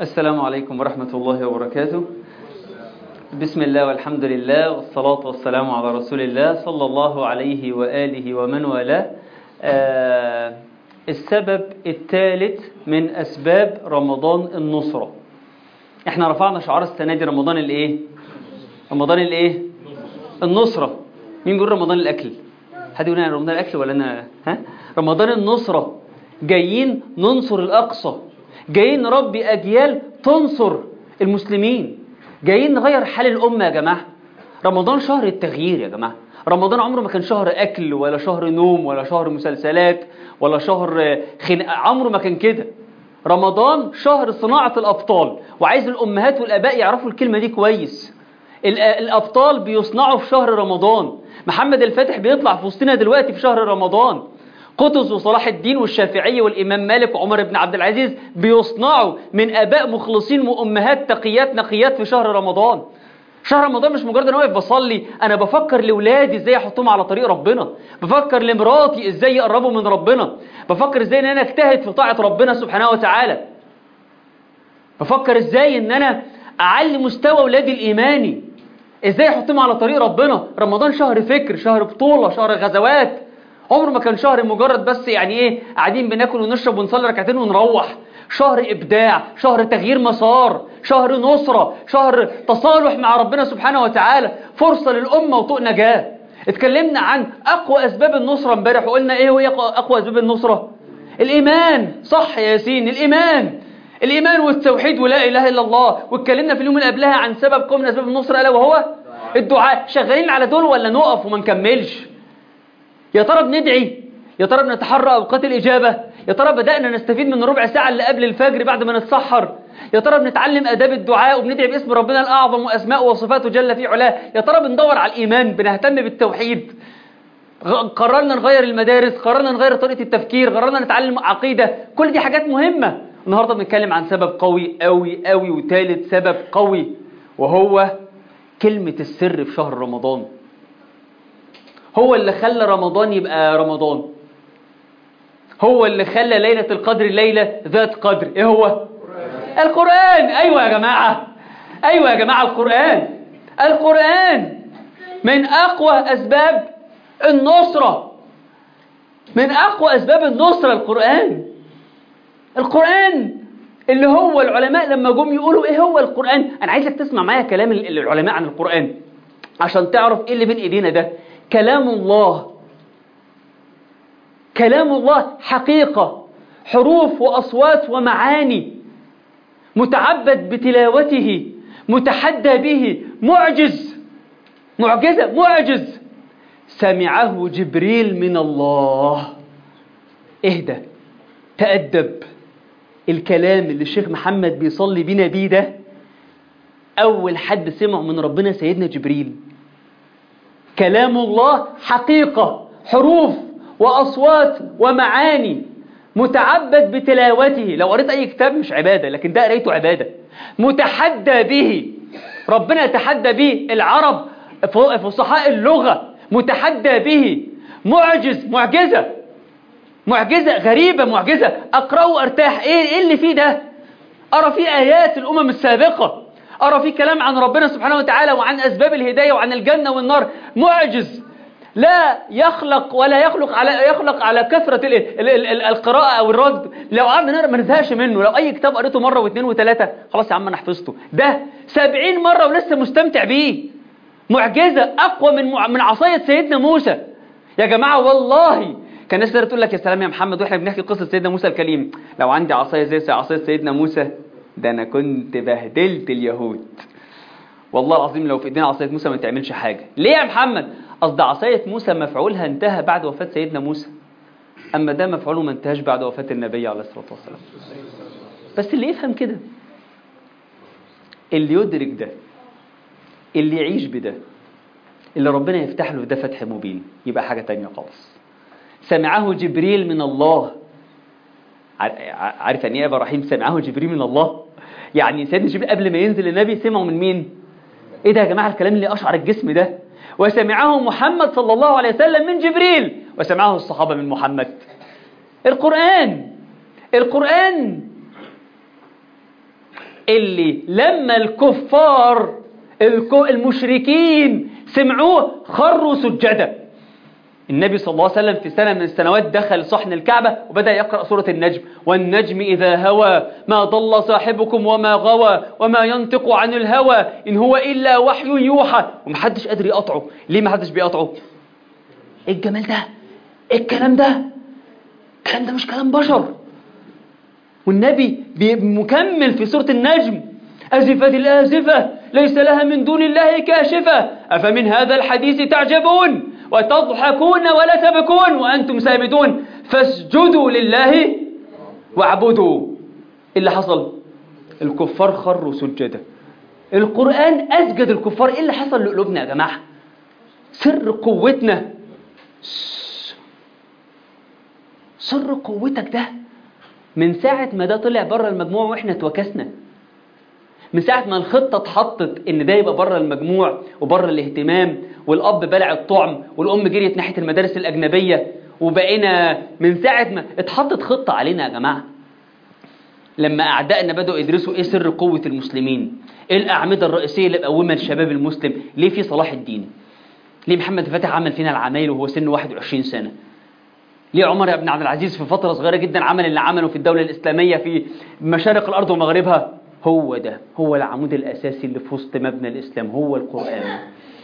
السلام عليكم ورحمة الله وبركاته بسم الله والحمد لله والصلاة والسلام على رسول الله صلى الله عليه وآله ومن والاه آه السبب الثالث من أسباب رمضان النصرة احنا رفعنا شعار السنة دي رمضان الايه رمضان الايه النصرة مين بيقول رمضان الأكل حد يقول أنا رمضان الأكل ولا أنا ها رمضان النصرة جايين ننصر الأقصى جايين نربي أجيال تنصر المسلمين جايين نغير حال الأمة يا جماعة رمضان شهر التغيير يا جماعة رمضان عمره ما كان شهر أكل ولا شهر نوم ولا شهر مسلسلات ولا شهر خناق عمره ما كان كده رمضان شهر صناعة الأبطال وعايز الأمهات والآباء يعرفوا الكلمة دي كويس الأبطال بيصنعوا في شهر رمضان محمد الفاتح بيطلع في وسطنا دلوقتي في شهر رمضان قطز وصلاح الدين والشافعي والإمام مالك وعمر بن عبد العزيز بيصنعوا من آباء مخلصين وأمهات تقيات نقيات في شهر رمضان شهر رمضان مش مجرد انا واقف بصلي انا بفكر لاولادي ازاي احطهم على طريق ربنا بفكر لمراتي ازاي يقربوا من ربنا بفكر ازاي ان انا اجتهد في طاعه ربنا سبحانه وتعالى بفكر ازاي ان انا اعلي مستوى اولادي الايماني ازاي احطهم على طريق ربنا رمضان شهر فكر شهر بطوله شهر غزوات عمره ما كان شهر مجرد بس يعني ايه قاعدين بناكل ونشرب ونصلي ركعتين ونروح شهر ابداع شهر تغيير مسار شهر نصرة شهر تصالح مع ربنا سبحانه وتعالى فرصة للأمة وطوق نجاة اتكلمنا عن أقوى أسباب النصرة امبارح وقلنا ايه هي أقوى أسباب النصرة الإيمان صح يا ياسين الإيمان الإيمان والتوحيد ولا إله إلا الله واتكلمنا في اليوم اللي قبلها عن سبب قوم من أسباب النصرة ألا وهو الدعاء شغالين على دول ولا نقف وما نكملش يا ترى بندعي يا ترى بنتحرى أوقات الإجابة يا ترى بدأنا نستفيد من الربع ساعة اللي قبل الفجر بعد ما نتسحر يا ترى بنتعلم أداب الدعاء وبندعي باسم ربنا الأعظم وأسماء وصفاته جل في علاه يا ترى بندور على الإيمان بنهتم بالتوحيد قررنا نغير المدارس قررنا نغير طريقة التفكير قررنا نتعلم عقيدة كل دي حاجات مهمة النهاردة بنتكلم عن سبب قوي قوي قوي وثالث سبب قوي وهو كلمة السر في شهر رمضان هو اللي خلى رمضان يبقى رمضان هو اللي خلى ليلة القدر ليلة ذات قدر ايه هو القرآن ايوه يا جماعة ايوه يا جماعة القرآن القرآن من اقوى اسباب النصرة من اقوى اسباب النصرة القرآن القرآن اللي هو العلماء لما جم يقولوا ايه هو القرآن انا عايزك تسمع معايا كلام العلماء عن القرآن عشان تعرف ايه اللي بين ايدينا ده كلام الله كلام الله حقيقة حروف وأصوات ومعاني متعبد بتلاوته متحدى به معجز معجزة معجز سمعه جبريل من الله اهدى تأدب الكلام اللي الشيخ محمد بيصلي بينا بيه ده أول حد سمعه من ربنا سيدنا جبريل كلام الله حقيقة حروف وأصوات ومعاني متعبد بتلاوته لو قريت أي كتاب مش عبادة لكن ده قريته عبادة متحدى به ربنا يتحدى به العرب فصحاء اللغة متحدى به معجز معجزة معجزة غريبة معجزة أقرأ وأرتاح إيه, إيه اللي فيه ده أرى فيه آيات الأمم السابقة أرى فيه كلام عن ربنا سبحانه وتعالى وعن أسباب الهداية وعن الجنة والنار معجز لا يخلق ولا يخلق على يخلق على كثرة ال ال ال القراءة أو الرد لو قعدنا نقرا ما نزهقش منه لو أي كتاب قريته مرة واثنين وثلاثة خلاص يا عم أنا حفظته ده سبعين مرة ولسه مستمتع بيه معجزة أقوى من من عصاية سيدنا موسى يا جماعة والله كان الناس تقول لك يا سلام يا محمد واحنا بنحكي قصة سيدنا موسى الكليم لو عندي عصاية زي عصاية سيدنا موسى ده أنا كنت بهدلت اليهود والله العظيم لو في ايدينا عصاية موسى ما تعملش حاجة ليه يا محمد قصد عصاية موسى مفعولها انتهى بعد وفاة سيدنا موسى أما ده مفعوله ما انتهاش بعد وفاة النبي عليه الصلاة والسلام بس اللي يفهم كده اللي يدرك ده اللي يعيش بده اللي ربنا يفتح له ده فتح مبين يبقى حاجة تانية خالص سمعه جبريل من الله عارف يعني ايه ابراهيم سمعه جبريل من الله يعني سيدنا جبريل قبل ما ينزل النبي سمعه من مين ايه ده يا جماعه الكلام اللي اشعر الجسم ده وسمعه محمد صلى الله عليه وسلم من جبريل وسمعه الصحابه من محمد القران القران اللي لما الكفار الك- المشركين سمعوه خروا سجدا النبي صلى الله عليه وسلم في سنة من السنوات دخل صحن الكعبة وبدأ يقرأ سورة النجم والنجم إذا هوى ما ضل صاحبكم وما غوى وما ينطق عن الهوى إن هو إلا وحي يوحى ومحدش قادر يقطعه ليه محدش بيقطعه إيه الجمال ده إيه الكلام ده الكلام ده مش كلام بشر والنبي بي- مكمل في سورة النجم أزفت الآزفة ليس لها من دون الله كاشفة أفمن هذا الحديث تعجبون وتضحكون ولا تبكون وأنتم سامدون فاسجدوا لله واعبدوا إيه اللي حصل الكفار خروا سجدا القرآن أسجد الكفار إيه اللي حصل لقلوبنا يا جماعة سر قوتنا سر قوتك ده من ساعة ما ده طلع بره المجموع واحنا اتوكسنا من ساعة ما الخطة اتحطت ان ده يبقى بره المجموع وبره الاهتمام والاب بلع الطعم والام جريت ناحية المدارس الاجنبية وبقينا من ساعة ما اتحطت خطة علينا يا جماعة لما اعدائنا بدأوا يدرسوا ايه سر قوة المسلمين ايه الاعمدة الرئيسية اللي مقومة الشباب المسلم ليه في صلاح الدين ليه محمد فتح عمل فينا العمايل وهو سنه 21 سنة ليه عمر بن عبد العزيز في فترة صغيرة جدا عمل اللي عمله في الدولة الإسلامية في مشارق الأرض ومغربها هو ده هو العمود الأساسي اللي في وسط مبنى الإسلام هو القرآن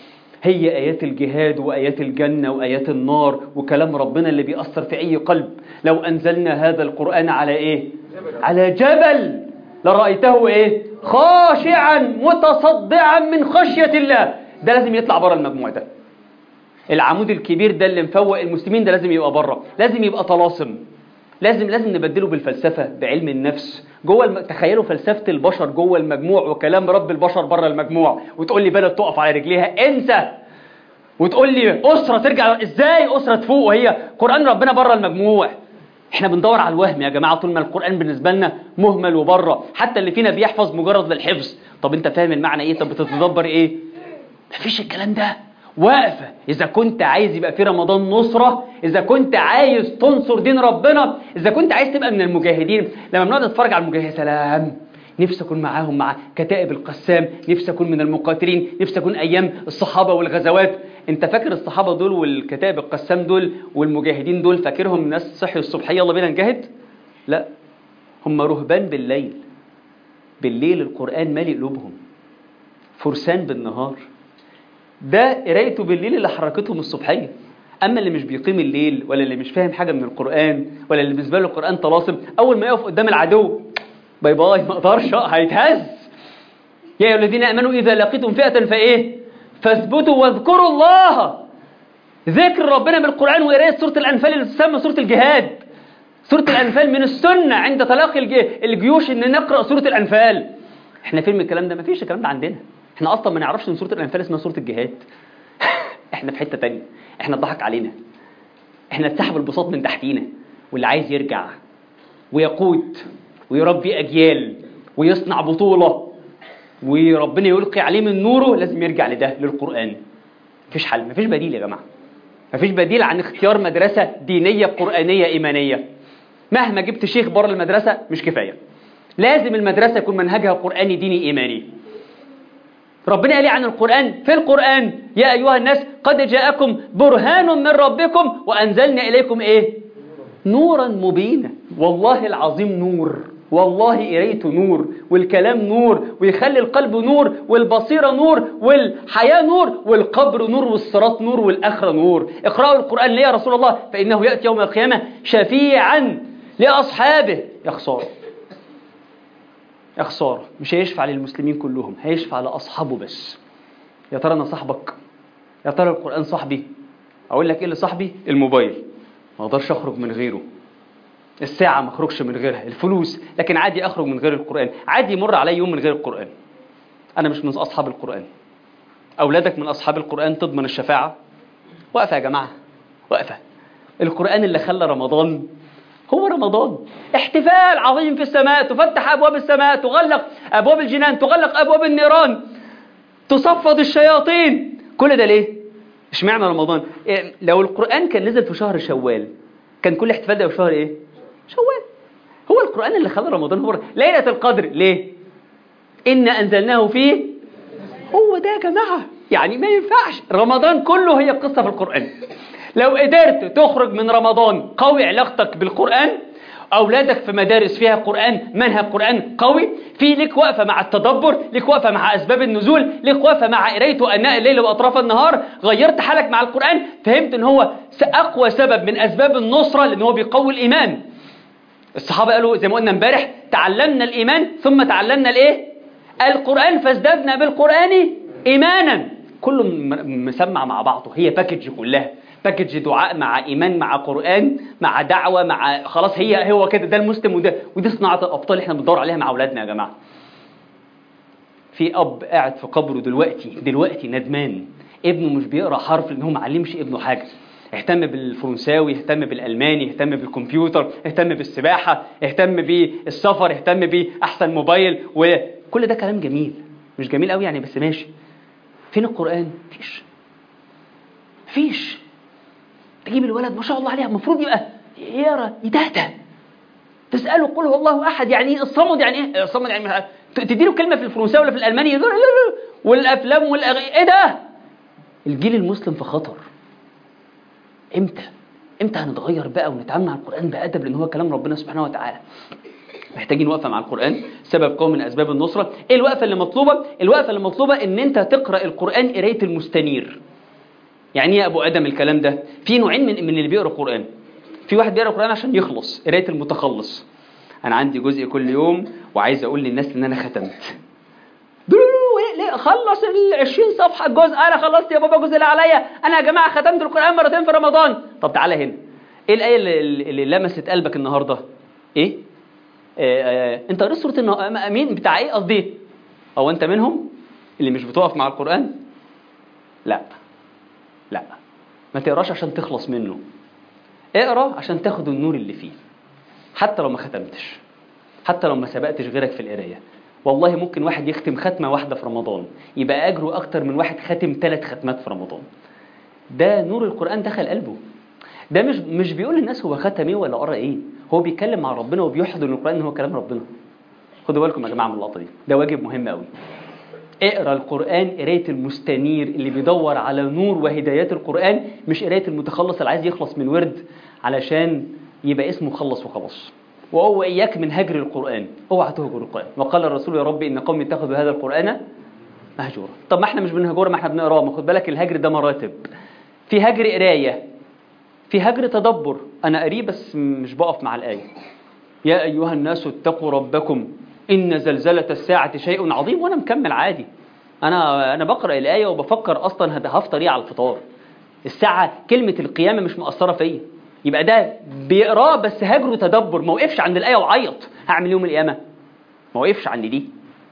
هي آيات الجهاد وآيات الجنة وآيات النار وكلام ربنا اللي بيأثر في أي قلب لو أنزلنا هذا القرآن على إيه؟ على جبل لرأيته إيه؟ خاشعا متصدعا من خشية الله ده لازم يطلع بره المجموع ده العمود الكبير ده اللي مفوق المسلمين ده لازم يبقى بره لازم يبقى طلاسم لازم لازم نبدله بالفلسفه بعلم النفس جوه الم... تخيلوا فلسفه البشر جوه المجموع وكلام رب البشر بره المجموع وتقول لي بلد تقف على رجليها انسى وتقول لي اسره ترجع ازاي اسره تفوق وهي قران ربنا بره المجموع احنا بندور على الوهم يا جماعه طول ما القران بالنسبه لنا مهمل وبره حتى اللي فينا بيحفظ مجرد للحفظ طب انت فاهم المعنى ايه طب بتتدبر ايه مفيش الكلام ده واقفة إذا كنت عايز يبقى في رمضان نصرة إذا كنت عايز تنصر دين ربنا إذا كنت عايز تبقى من المجاهدين لما بنقعد نتفرج على المجاهدين سلام نفسي أكون معاهم مع كتائب القسام نفسي أكون من المقاتلين نفسي أكون أيام الصحابة والغزوات أنت فاكر الصحابة دول والكتائب القسام دول والمجاهدين دول فاكرهم ناس صحي الصبحية يلا بينا نجاهد لا هم رهبان بالليل بالليل القرآن مالي قلوبهم فرسان بالنهار ده قرايته بالليل اللي حركتهم الصبحيه اما اللي مش بيقيم الليل ولا اللي مش فاهم حاجه من القران ولا اللي بالنسبه له القران طلاسم اول ما يقف قدام العدو باي باي ما اقدرش هيتهز يا ايها الذين امنوا اذا لقيتم فئه فايه فاثبتوا واذكروا الله ذكر ربنا بالقران وقرايه سوره الانفال اللي تسمى سوره الجهاد سوره الانفال من السنه عند تلاقي الج- الجيوش ان نقرا سوره الانفال احنا فين من الكلام ده مفيش الكلام ده عندنا احنا اصلا ما نعرفش ان سوره الانفال اسمها سوره الجهاد احنا في حته تانية احنا اتضحك علينا احنا اتسحب البساط من تحتينا واللي عايز يرجع ويقود ويربي اجيال ويصنع بطوله وربنا يلقي عليه من نوره لازم يرجع لده للقران مفيش حل مفيش بديل يا جماعه مفيش بديل عن اختيار مدرسه دينيه قرانيه ايمانيه مهما جبت شيخ بره المدرسه مش كفايه لازم المدرسه يكون منهجها قراني ديني ايماني ربنا قال إيه عن القرآن في القرآن يا أيها الناس قد جاءكم برهان من ربكم وأنزلنا إليكم إيه نورا مبينا والله العظيم نور والله قريته نور والكلام نور ويخلي القلب نور والبصيرة نور والحياة نور والقبر نور والصراط نور والآخرة نور اقرأوا القرآن ليه يا رسول الله فإنه يأتي يوم القيامة شفيعا لأصحابه يا خسارة يا خسارة مش هيشفع للمسلمين كلهم هيشفع لأصحابه بس يا ترى أنا صاحبك يا ترى القرآن صاحبي أقول لك إيه اللي صاحبي الموبايل ما أقدرش أخرج من غيره الساعة ما أخرجش من غيرها الفلوس لكن عادي أخرج من غير القرآن عادي يمر علي يوم من غير القرآن أنا مش من أصحاب القرآن أولادك من أصحاب القرآن تضمن الشفاعة وقفة يا جماعة وقفة القرآن اللي خلى رمضان هو رمضان احتفال عظيم في السماء تفتح أبواب السماء تغلق أبواب الجنان تغلق أبواب النيران تصفد الشياطين كل ده ليه؟ اشمعنى رمضان؟ إيه لو القرآن كان نزل في شهر شوال كان كل احتفال ده في شهر ايه؟ شوال هو القرآن اللي خلى رمضان هو ليلة القدر ليه؟ إن أنزلناه فيه هو ده يا جماعة يعني ما ينفعش رمضان كله هي قصة في القرآن لو قدرت تخرج من رمضان قوي علاقتك بالقرآن أولادك في مدارس فيها قرآن منهج قرآن قوي في لك وقفة مع التدبر لك وقفة مع أسباب النزول لك وقفة مع قرايته أناء الليل وأطراف النهار غيرت حالك مع القرآن فهمت أن هو أقوى سبب من أسباب النصرة لأن هو بيقوي الإيمان الصحابة قالوا زي ما قلنا امبارح تعلمنا الإيمان ثم تعلمنا الإيه القرآن فازددنا بالقرآن إيمانا كله مسمع مع بعضه هي باكج كلها باكج دعاء مع إيمان مع قرآن مع دعوة مع خلاص هي هو كده ده المسلم وده ودي صناعة الأبطال اللي احنا بندور عليها مع أولادنا يا جماعة في أب قاعد في قبره دلوقتي دلوقتي ندمان ابنه مش بيقرأ حرف لأن هو ما علمش ابنه حاجة اهتم بالفرنساوي اهتم بالألماني اهتم بالكمبيوتر اهتم بالسباحة اهتم بالسفر اهتم بأحسن موبايل وكل ده كلام جميل مش جميل قوي يعني بس ماشي فين القرآن؟ فيش فيش تجيب الولد ما شاء الله عليه المفروض يبقى يقرا يتهته تساله قل هو الله احد يعني ايه الصمد يعني ايه الصمد يعني تديله كلمه في الفرنساوي ولا في الالماني يقول والافلام والاغاني ايه ده الجيل المسلم في خطر امتى امتى هنتغير بقى ونتعامل مع القران بادب لان هو كلام ربنا سبحانه وتعالى محتاجين وقفه مع القران سبب قوي من اسباب النصره ايه الوقفه اللي مطلوبه الوقفه اللي مطلوبه ان انت تقرا القران قرايه المستنير يعني ايه يا ابو ادم الكلام ده في نوعين من من اللي بيقرا قران في واحد بيقرا قران عشان يخلص قرايه المتخلص انا عندي جزء كل يوم وعايز اقول للناس ان انا ختمت ليه خلص ال 20 صفحه الجزء انا خلصت يا بابا الجزء اللي عليا انا يا جماعه ختمت القران مرتين في رمضان طب تعالى هنا ايه الايه اللي, اللي لمست قلبك النهارده ايه آه آه انت قريت سوره النهار مين بتاع ايه قصدي هو انت منهم اللي مش بتقف مع القران لا لا ما تقراش عشان تخلص منه اقرا عشان تاخد النور اللي فيه حتى لو ما ختمتش حتى لو ما سبقتش غيرك في القرايه والله ممكن واحد يختم ختمه واحده في رمضان يبقى اجره اكتر من واحد ختم ثلاث ختمات في رمضان ده نور القران دخل قلبه ده مش مش بيقول للناس هو ختم ايه ولا قرا ايه هو بيتكلم مع ربنا وبيحضن القران ان هو كلام ربنا خدوا بالكم يا جماعه من اللقطه دي ده واجب مهم قوي اقرا القرآن قراية المستنير اللي بيدور على نور وهدايات القرآن مش قراية المتخلص اللي عايز يخلص من ورد علشان يبقى اسمه خلص وخلاص وهو إياك من هجر القرآن اوعى تهجر القرآن وقال الرسول يا رب إن قومي اتخذوا هذا القرآن مهجورا طب ما احنا مش بنهجره ما احنا بنقراه ما خد بالك الهجر ده مراتب في هجر قراية في هجر تدبر أنا قريه بس مش بقف مع الآية يا أيها الناس اتقوا ربكم إن زلزلة الساعة شيء عظيم وأنا مكمل عادي أنا أنا بقرأ الآية وبفكر أصلا هفطر إيه على الفطار الساعة كلمة القيامة مش مؤثرة فيا يبقى ده بيقراه بس هجره تدبر ما وقفش عند الآية وعيط هعمل يوم القيامة ما وقفش عند دي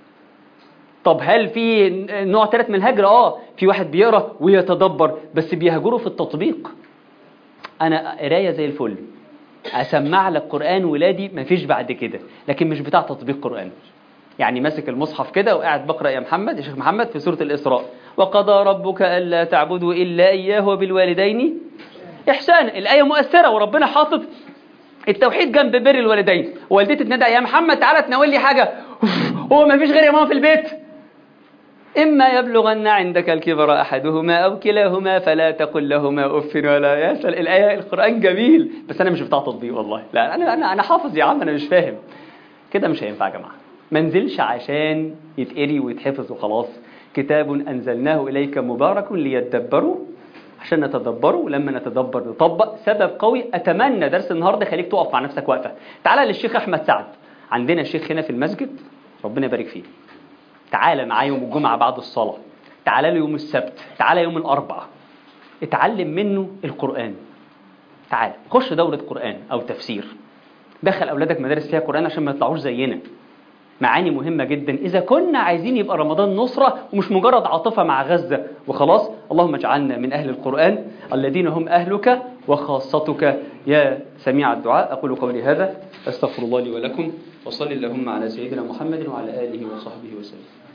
طب هل في نوع ثالث من الهجر اه في واحد بيقرا ويتدبر بس بيهجره في التطبيق انا قرايه زي الفل اسمع لك قران ولادي مفيش بعد كده لكن مش بتاع تطبيق قران يعني ماسك المصحف كده وقاعد بقرا يا محمد يا شيخ محمد في سوره الاسراء وقضى ربك الا تعبدوا الا اياه وبالوالدين احسانا الايه مؤثره وربنا حاطط التوحيد جنب بر الوالدين والدتي تنادى يا محمد تعالى تناول لي حاجه هو ما فيش غير يا ماما في البيت إما يبلغن عندك الكبر أحدهما أو كلاهما فلا تقل لهما أف ولا يسأل الآية القرآن جميل بس أنا مش بتاع تطبيق والله لا أنا أنا أنا حافظ يا عم أنا مش فاهم كده مش هينفع يا جماعة ما نزلش عشان يتقري ويتحفظ وخلاص كتاب أنزلناه إليك مبارك ليتدبروا عشان نتدبره ولما نتدبر نطبق سبب قوي أتمنى درس النهاردة خليك تقف مع نفسك واقفة تعالى للشيخ أحمد سعد عندنا شيخ هنا في المسجد ربنا يبارك فيه تعالى معاه يوم الجمعة بعد الصلاة تعالى له يوم السبت تعالى يوم الأربعاء اتعلم منه القرآن تعالى خش دورة قرآن أو تفسير دخل أولادك مدارس فيها قرآن عشان ما يطلعوش زينا معاني مهمة جدا إذا كنا عايزين يبقى رمضان نصرة ومش مجرد عاطفة مع غزة وخلاص اللهم اجعلنا من أهل القرآن الذين هم أهلك وخاصتك يا سميع الدعاء أقول قولي هذا أستغفر الله لي ولكم وصلي اللهم على سيدنا محمد وعلى آله وصحبه وسلم